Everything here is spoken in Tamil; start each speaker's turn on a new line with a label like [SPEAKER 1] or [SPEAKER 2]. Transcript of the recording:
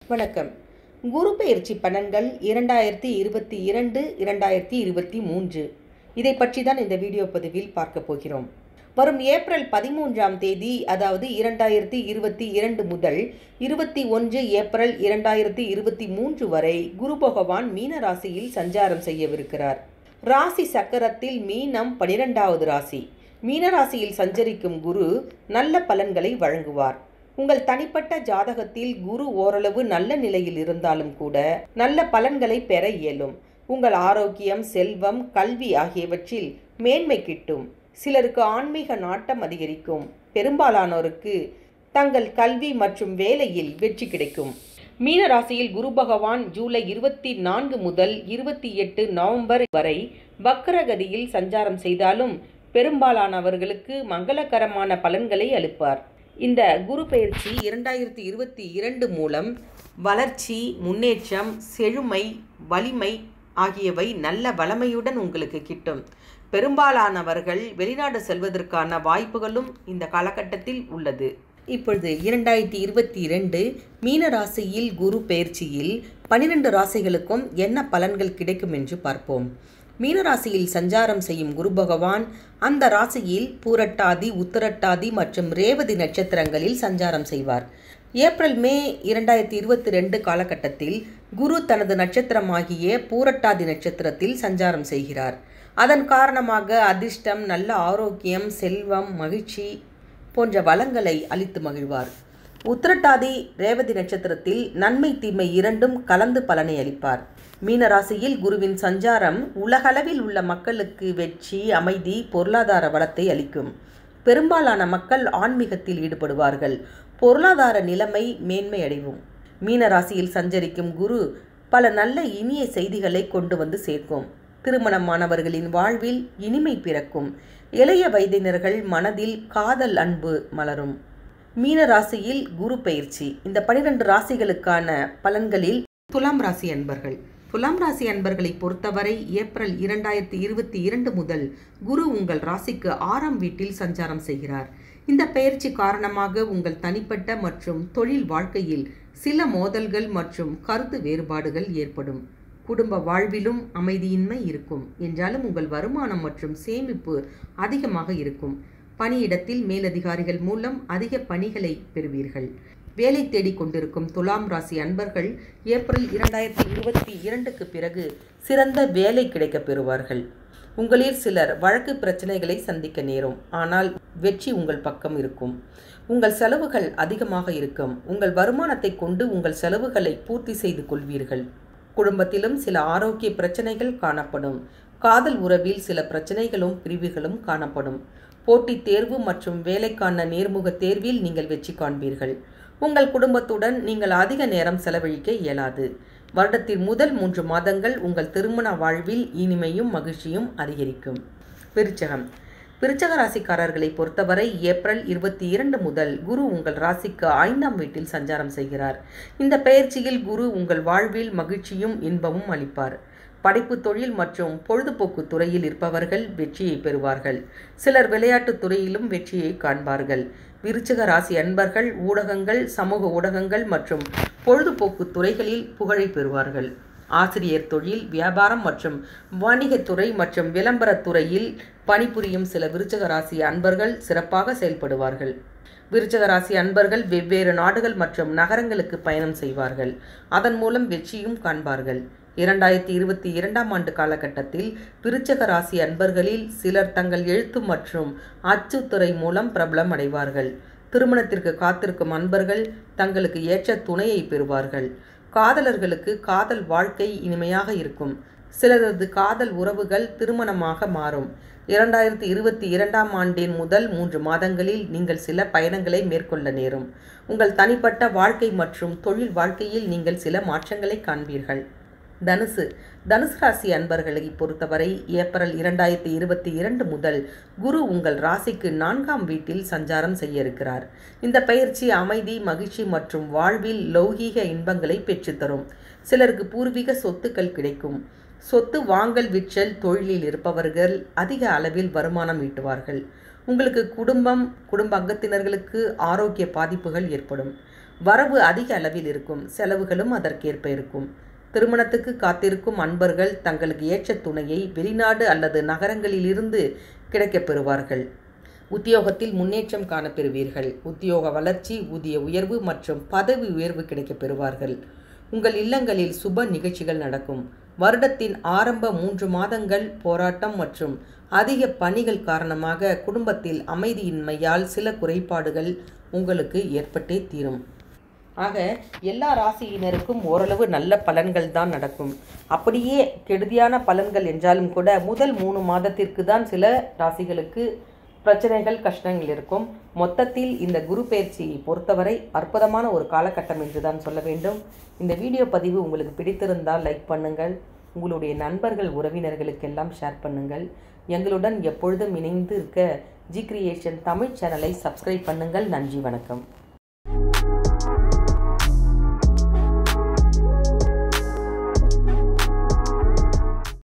[SPEAKER 1] வணக்கம் குரு பெயர்ச்சி பலன்கள் இரண்டாயிரத்தி இருபத்தி இரண்டு இரண்டாயிரத்தி இருபத்தி மூன்று இதை பற்றி தான் இந்த வீடியோ பதிவில் பார்க்க போகிறோம் வரும் ஏப்ரல் பதிமூன்றாம் தேதி அதாவது இரண்டாயிரத்தி இருபத்தி இரண்டு முதல் இருபத்தி ஒன்று ஏப்ரல் இரண்டாயிரத்தி இருபத்தி மூன்று வரை குரு பகவான் மீன ராசியில் சஞ்சாரம் செய்யவிருக்கிறார் ராசி சக்கரத்தில் மீனம் பனிரெண்டாவது ராசி மீன ராசியில் சஞ்சரிக்கும் குரு நல்ல பலன்களை வழங்குவார் உங்கள் தனிப்பட்ட ஜாதகத்தில் குரு ஓரளவு நல்ல நிலையில் இருந்தாலும் கூட நல்ல பலன்களை பெற இயலும் உங்கள் ஆரோக்கியம் செல்வம் கல்வி ஆகியவற்றில் மேன்மை கிட்டும் சிலருக்கு ஆன்மீக நாட்டம் அதிகரிக்கும் பெரும்பாலானோருக்கு தங்கள் கல்வி மற்றும் வேலையில் வெற்றி கிடைக்கும் மீன ராசியில் குரு பகவான் ஜூலை இருபத்தி நான்கு முதல் இருபத்தி எட்டு நவம்பர் வரை வக்கரகதியில் சஞ்சாரம் செய்தாலும் பெரும்பாலானவர்களுக்கு மங்களகரமான பலன்களை அளிப்பார் இந்த குரு பயிற்சி இரண்டாயிரத்தி இருபத்தி இரண்டு மூலம் வளர்ச்சி முன்னேற்றம் செழுமை வலிமை ஆகியவை நல்ல வளமையுடன் உங்களுக்கு கிட்டும் பெரும்பாலானவர்கள் வெளிநாடு செல்வதற்கான வாய்ப்புகளும் இந்த காலகட்டத்தில் உள்ளது இப்பொழுது இரண்டாயிரத்தி இருபத்தி இரண்டு மீன ராசியில் குரு பயிற்சியில் பனிரெண்டு ராசிகளுக்கும் என்ன பலன்கள் கிடைக்கும் என்று பார்ப்போம் மீனராசியில் சஞ்சாரம் செய்யும் குரு பகவான் அந்த ராசியில் பூரட்டாதி உத்தரட்டாதி மற்றும் ரேவதி நட்சத்திரங்களில் சஞ்சாரம் செய்வார் ஏப்ரல் மே இரண்டாயிரத்தி இருபத்தி ரெண்டு காலகட்டத்தில் குரு தனது நட்சத்திரமாகிய பூரட்டாதி நட்சத்திரத்தில் சஞ்சாரம் செய்கிறார் அதன் காரணமாக அதிர்ஷ்டம் நல்ல ஆரோக்கியம் செல்வம் மகிழ்ச்சி போன்ற வளங்களை அளித்து மகிழ்வார் உத்திரட்டாதி ரேவதி நட்சத்திரத்தில் நன்மை தீமை இரண்டும் கலந்து பலனை அளிப்பார் மீனராசியில் குருவின் சஞ்சாரம் உலகளவில் உள்ள மக்களுக்கு வெற்றி அமைதி பொருளாதார வளத்தை அளிக்கும் பெரும்பாலான மக்கள் ஆன்மீகத்தில் ஈடுபடுவார்கள் பொருளாதார நிலைமை மேன்மை அடைவும் மீனராசியில் சஞ்சரிக்கும் குரு பல நல்ல இனிய செய்திகளை கொண்டு வந்து சேர்க்கும் திருமணமானவர்களின் வாழ்வில் இனிமை பிறக்கும் இளைய வயதினர்கள் மனதில் காதல் அன்பு மலரும் மீன ராசியில் குரு பயிற்சி இந்த பனிரெண்டு ராசிகளுக்கான பலன்களில் துலாம் ராசி அன்பர்கள் துலாம் ராசி அன்பர்களை பொறுத்தவரை ஏப்ரல் இரண்டாயிரத்தி இருபத்தி இரண்டு முதல் குரு உங்கள் ராசிக்கு ஆறாம் வீட்டில் சஞ்சாரம் செய்கிறார் இந்த பயிற்சி காரணமாக உங்கள் தனிப்பட்ட மற்றும் தொழில் வாழ்க்கையில் சில மோதல்கள் மற்றும் கருத்து வேறுபாடுகள் ஏற்படும் குடும்ப வாழ்விலும் அமைதியின்மை இருக்கும் என்றாலும் உங்கள் வருமானம் மற்றும் சேமிப்பு அதிகமாக இருக்கும் பணியிடத்தில் மேலதிகாரிகள் மூலம் அதிக பணிகளை பெறுவீர்கள் வேலை தேடிக் கொண்டிருக்கும் துலாம் ராசி அன்பர்கள் ஏப்ரல் இரண்டாயிரத்தி இருபத்தி இரண்டுக்கு பிறகு சிறந்த வேலை கிடைக்கப் பெறுவார்கள் உங்களில் சிலர் வழக்கு பிரச்சனைகளை சந்திக்க நேரும் ஆனால் வெற்றி உங்கள் பக்கம் இருக்கும் உங்கள் செலவுகள் அதிகமாக இருக்கும் உங்கள் வருமானத்தை கொண்டு உங்கள் செலவுகளை பூர்த்தி செய்து கொள்வீர்கள் குடும்பத்திலும் சில ஆரோக்கிய பிரச்சனைகள் காணப்படும் காதல் உறவில் சில பிரச்சனைகளும் பிரிவுகளும் காணப்படும் போட்டித் தேர்வு மற்றும் வேலைக்கான நேர்முக தேர்வில் நீங்கள் வெற்றி காண்பீர்கள் உங்கள் குடும்பத்துடன் நீங்கள் அதிக நேரம் செலவழிக்க இயலாது வருடத்தின் முதல் மூன்று மாதங்கள் உங்கள் திருமண வாழ்வில் இனிமையும் மகிழ்ச்சியும் அதிகரிக்கும் விருச்சகம் விருச்சக ராசிக்காரர்களை பொறுத்தவரை ஏப்ரல் இருபத்தி இரண்டு முதல் குரு உங்கள் ராசிக்கு ஐந்தாம் வீட்டில் சஞ்சாரம் செய்கிறார் இந்த பயிற்சியில் குரு உங்கள் வாழ்வில் மகிழ்ச்சியும் இன்பமும் அளிப்பார் படைப்பு தொழில் மற்றும் பொழுதுபோக்கு துறையில் இருப்பவர்கள் வெற்றியை பெறுவார்கள் சிலர் விளையாட்டுத் துறையிலும் வெற்றியை காண்பார்கள் விருச்சிக ராசி அன்பர்கள் ஊடகங்கள் சமூக ஊடகங்கள் மற்றும் பொழுதுபோக்கு துறைகளில் புகழை பெறுவார்கள் ஆசிரியர் தொழில் வியாபாரம் மற்றும் வணிகத்துறை மற்றும் விளம்பரத் துறையில் பணிபுரியும் சில விருச்சக ராசி அன்பர்கள் சிறப்பாக செயல்படுவார்கள் விருச்சக ராசி அன்பர்கள் வெவ்வேறு நாடுகள் மற்றும் நகரங்களுக்கு பயணம் செய்வார்கள் அதன் மூலம் வெற்றியும் காண்பார்கள் இரண்டாயிரத்தி இருபத்தி இரண்டாம் ஆண்டு காலகட்டத்தில் விருச்சக ராசி அன்பர்களில் சிலர் தங்கள் எழுத்து மற்றும் அச்சுத்துறை மூலம் பிரபலம் அடைவார்கள் திருமணத்திற்கு காத்திருக்கும் அன்பர்கள் தங்களுக்கு ஏற்ற துணையை பெறுவார்கள் காதலர்களுக்கு காதல் வாழ்க்கை இனிமையாக இருக்கும் சிலரது காதல் உறவுகள் திருமணமாக மாறும் இரண்டாயிரத்தி இருபத்தி இரண்டாம் ஆண்டின் முதல் மூன்று மாதங்களில் நீங்கள் சில பயணங்களை மேற்கொள்ள நேரும் உங்கள் தனிப்பட்ட வாழ்க்கை மற்றும் தொழில் வாழ்க்கையில் நீங்கள் சில மாற்றங்களை காண்பீர்கள் தனுசு தனுசு ராசி அன்பர்களை பொறுத்தவரை ஏப்ரல் இரண்டாயிரத்தி இருபத்தி இரண்டு முதல் குரு உங்கள் ராசிக்கு நான்காம் வீட்டில் சஞ்சாரம் செய்ய இருக்கிறார் இந்த பயிற்சி அமைதி மகிழ்ச்சி மற்றும் வாழ்வில் லௌகீக இன்பங்களை பெற்றுத்தரும் சிலருக்கு பூர்வீக சொத்துக்கள் கிடைக்கும் சொத்து வாங்கல் விற்றல் தொழிலில் இருப்பவர்கள் அதிக அளவில் வருமானம் ஈட்டுவார்கள் உங்களுக்கு குடும்பம் குடும்ப அங்கத்தினர்களுக்கு ஆரோக்கிய பாதிப்புகள் ஏற்படும் வரவு அதிக அளவில் இருக்கும் செலவுகளும் அதற்கேற்ப இருக்கும் திருமணத்துக்கு காத்திருக்கும் அன்பர்கள் தங்களுக்கு ஏற்ற துணையை வெளிநாடு அல்லது நகரங்களிலிருந்து கிடைக்கப் பெறுவார்கள் உத்தியோகத்தில் முன்னேற்றம் காணப்பெறுவீர்கள் உத்தியோக வளர்ச்சி ஊதிய உயர்வு மற்றும் பதவி உயர்வு கிடைக்கப் பெறுவார்கள் உங்கள் இல்லங்களில் சுப நிகழ்ச்சிகள் நடக்கும் வருடத்தின் ஆரம்ப மூன்று மாதங்கள் போராட்டம் மற்றும் அதிக பணிகள் காரணமாக குடும்பத்தில் அமைதியின்மையால் சில குறைபாடுகள் உங்களுக்கு ஏற்பட்டே தீரும் ஆக எல்லா ராசியினருக்கும் ஓரளவு நல்ல பலன்கள் தான் நடக்கும் அப்படியே கெடுதியான பலன்கள் என்றாலும் கூட முதல் மூணு மாதத்திற்கு தான் சில ராசிகளுக்கு பிரச்சனைகள் கஷ்டங்கள் இருக்கும் மொத்தத்தில் இந்த குரு பயிற்சியை பொறுத்தவரை அற்புதமான ஒரு காலகட்டம் என்று தான் சொல்ல வேண்டும் இந்த வீடியோ பதிவு உங்களுக்கு பிடித்திருந்தால் லைக் பண்ணுங்கள் உங்களுடைய நண்பர்கள் உறவினர்களுக்கெல்லாம் ஷேர் பண்ணுங்கள் எங்களுடன் எப்பொழுதும் இணைந்து இருக்க ஜி கிரியேஷன் தமிழ் சேனலை சப்ஸ்கிரைப் பண்ணுங்கள் நன்றி வணக்கம்